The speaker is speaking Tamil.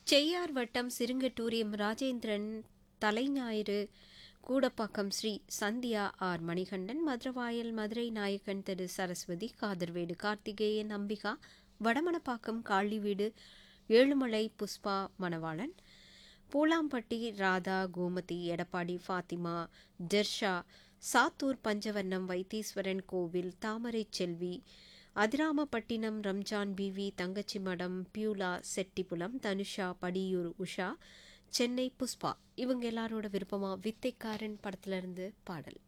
செய்யார் வட்டம் சிறுங்கட்டூரியம் ராஜேந்திரன் தலைஞாயிறு கூடப்பாக்கம் ஸ்ரீ சந்தியா ஆர் மணிகண்டன் மதுரவாயல் மதுரை நாயக்கன் திரு சரஸ்வதி காதர்வேடு கார்த்திகேயன் அம்பிகா வடமணப்பாக்கம் காளிவீடு ஏழுமலை புஷ்பா மணவாளன் பூலாம்பட்டி ராதா கோமதி எடப்பாடி ஃபாத்திமா ஜெர்ஷா சாத்தூர் பஞ்சவர்ணம் வைத்தீஸ்வரன் கோவில் தாமரை செல்வி அதிராமப்பட்டினம் ரம்ஜான் பிவி தங்கச்சி மடம் பியூலா செட்டிப்புலம் தனுஷா படியூர் உஷா சென்னை புஷ்பா இவங்க எல்லாரோட விருப்பமா வித்தைக்காரன் படத்துல இருந்து பாடல்